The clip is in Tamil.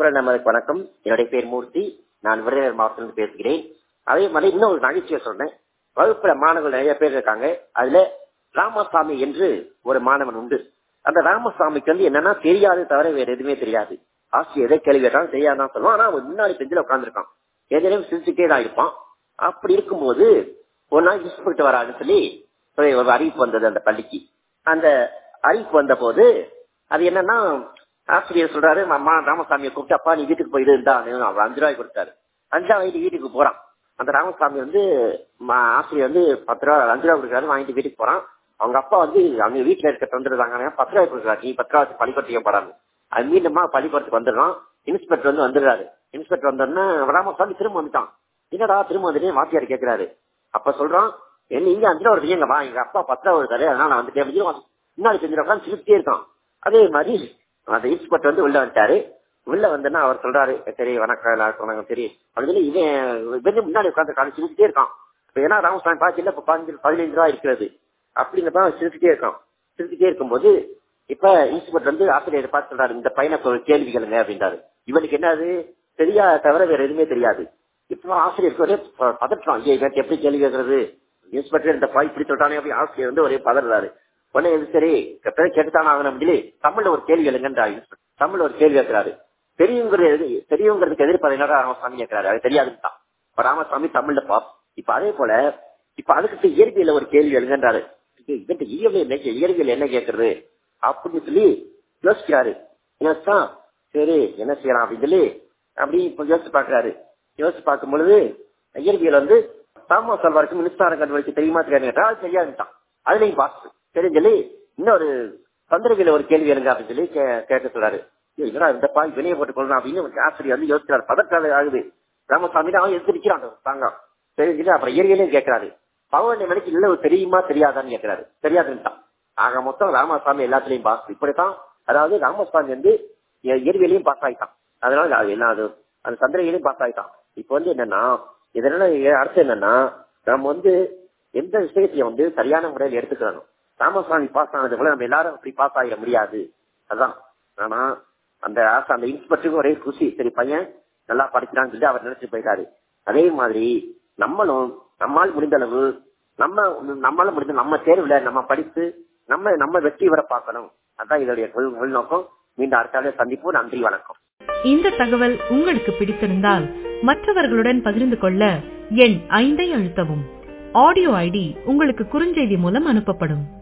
குரல் நமதுக்கு வணக்கம் என்னுடைய பேர் மூர்த்தி நான் விருதுநகர் மாவட்டத்திலிருந்து பேசுகிறேன் அதே மாதிரி இன்னும் ஒரு நகைச்சுவை சொன்னேன் வகுப்புல மாணவர்கள் நிறைய பேர் இருக்காங்க அதுல ராமசாமி என்று ஒரு மாணவன் உண்டு அந்த ராமசாமிக்கு வந்து என்னன்னா தெரியாது தவிர வேற எதுவுமே தெரியாது ஆசிரியர் எதை கேள்வி கேட்டாலும் தெரியாதான் சொல்லுவான் ஆனா அவன் முன்னாடி பெஞ்சில உட்காந்துருக்கான் ஏதேனும் சிரிச்சுட்டே தான் இருப்பான் அப்படி இருக்கும்போது ஒரு நாள் இன்ஸ்பெக்டர் வரான்னு சொல்லி ஒரு அறிவிப்பு வந்தது அந்த பள்ளிக்கு அந்த அறிவிப்பு வந்த போது அது என்னன்னா ஆசிரியர் சொல்றாரு அம்மா ராமசாமியை கூப்பிட்டு அப்பா நீ வீட்டுக்கு போயிட்டு இருந்தா அவர் அஞ்சு ரூபாய் கொடுத்தாரு அஞ்சா வயது வீட்டுக்கு போறான் அந்த ராமசாமி வந்து ஆசிரியர் வந்து பத்து ரூபா அஞ்சு ரூபா கொடுக்குறாரு வாங்கிட்டு வீட்டுக்கு போறான் அவங்க அப்பா வந்து அவங்க வீட்டுல இருக்க தந்துருந்தாங்க பத்து ரூபாய் கொடுக்குறாரு நீ பத்து ரூபா பள்ளிக்கூடத்துக்கு போறாங்க அது மீண்டுமா பள்ளிக்கூடத்துக்கு வந்துடுறான் இன்ஸ்பெக்டர் வந்து வந்துடுறாரு இன்ஸ்பெக்டர் வந்தோடனே ராமசாமி திரும்ப வந்துட்டான் என்னடா திரும்ப வந்துட்டு வாத்தியார் கேட்கிறாரு அப்ப சொல்றான் என்ன இங்க அஞ்சு ரூபா வருது எங்க வா எங்க அப்பா பத்து ரூபா வருதாரு அதனால நான் வந்துட்டேன் முன்னாடி செஞ்சு உட்காந்து சிரிச்சிட்டே இருக்கான் அதே மாதிரி அந்த இன்ஸ்பெக்டர் வந்து உள்ள வந்துட்டாரு உள்ள வந்தோன்னா அவர் சொல்றாரு சரி வணக்கம் எல்லாருக்கும் வணக்கம் சரி அப்படின்னு சொல்லி இவன் இவன் முன்னாடி உட்காந்து காலை சிரிச்சுட்டே இருக்கான் இப்ப ஏன்னா ராமசாமி பாத்து இல்ல இப்ப பதினஞ்சு பதினஞ்சு ரூபா இருக்கிறது அப்படிங்கிறப்ப சிரிச்சுட்டே இருக்கான் சிரிச்சுட்டே இருக்கும்போது இப்ப இன்ஸ்பெக்டர் வந்து ஆசிரியர் பார்த்து சொல்றாரு இந்த பையனை கேள்வி கேளுங்க அப்படின்றாரு இவனுக்கு என்னது தெரியாத தவிர வேற எதுவுமே தெரியாது இப்ப ஆசிரியருக்கு ஒரே பதற்றம் ஐயா இவன் எப்படி கேள்வி கேட்கறது இன்ஸ்பெக்டர் இந்த பாய் இப்படி சொல்றானே அப்படி ஆசிரியர் வந்து ஒரே பதறாரு உடனே சரி கேட்டுத்தானே ஆகணும் சொல்லி தமிழ்ல ஒரு கேள்வி எழுங்கன்றா தமிழ்ல ஒரு கேள்வி கேட்கிறாரு பெரியவங்கிறது பெரியவங்கிறதுக்கு எதிர்ப்பு என்னடா ராமசாமி கேட்கிறாரு அது தெரியாதுன்னு தான் இப்ப ராமசாமி தமிழ்ல பாப் இப்ப அதே போல இப்ப அதுக்கு இயற்பியல ஒரு கேள்வி எழுங்கன்றாரு இயற்பியல் இயற்பியல் என்ன கேட்கறது அப்படின்னு சொல்லி யோசிக்கிறாரு யோசிச்சா சரி என்ன செய்யலாம் அப்படின்னு சொல்லி அப்படி இப்ப யோசிச்சு பாக்குறாரு யோசிச்சு பார்க்கும் பொழுது இயற்பியல் வந்து தாமஸ் அல்வாருக்கு மின்சாரம் கண்டுபிடிச்சு தெரியுமா தெரியாது அது தெரியாதுட்டான் அதுலயும் பாஸ் தெரியும் சொல்லி இன்னொரு சந்திரவியல ஒரு கேள்வி எழுங்க அப்படின்னு சொல்லி கேட்க சொல்றாரு என்னடா இந்த பாய் வெளியே போட்டுக் கொள்ளலாம் அப்படின்னு ஆசிரியர் வந்து யோசிக்கிறார் பதற்கால ஆகுது ராமசாமி தான் அவன் எதிர்க்கிறான் தாங்க சரி சொல்லி அப்புறம் இயற்கையிலேயே கேட்கிறாரு பவன் மணிக்கு இல்ல தெரியுமா தெரியாதான்னு கேட்கிறாரு தெரியாதுன்ட்டான் ஆக மொத்தம் ராமசாமி எல்லாத்துலயும் பாஸ் இப்படித்தான் அதாவது ராமசாமி வந்து இயற்பியலையும் பாஸ் ஆயிட்டான் அதனால அது என்ன அது அந்த சந்திரகிரியும் பாஸ் ஆயிட்டான் இப்ப வந்து என்னன்னா இதனால அர்த்தம் என்னன்னா நம்ம வந்து எந்த விஷயத்தையும் வந்து சரியான முறையில் எடுத்துக்கிறணும் ராமசாமி பாஸ் ஆனது போல நம்ம எல்லாரும் அப்படி பாஸ் ஆகிட முடியாது அதான் ஆனா அந்த ஆசை அந்த இன்ஸ்பெக்டருக்கு ஒரே குசி சரி பையன் நல்லா படிக்கிறான்னு சொல்லி அவர் நினைச்சு போயிட்டாரு அதே மாதிரி நம்மளும் நம்மால் முடிந்த அளவு நம்ம நம்மளால முடிந்த நம்ம தேர்வுல நம்ம படித்து நம்ம நம்ம வெற்றி வர பார்க்கணும் அதான் இதோடைய உள்நோக்கம் மீண்டும் அடுத்த சந்திப்போம் நன்றி வணக்கம் இந்த தகவல் உங்களுக்கு பிடித்திருந்தால் மற்றவர்களுடன் பகிர்ந்து கொள்ள எண் ஐந்தை அழுத்தவும் ஆடியோ ஐடி உங்களுக்கு குறுஞ்செய்தி மூலம் அனுப்பப்படும்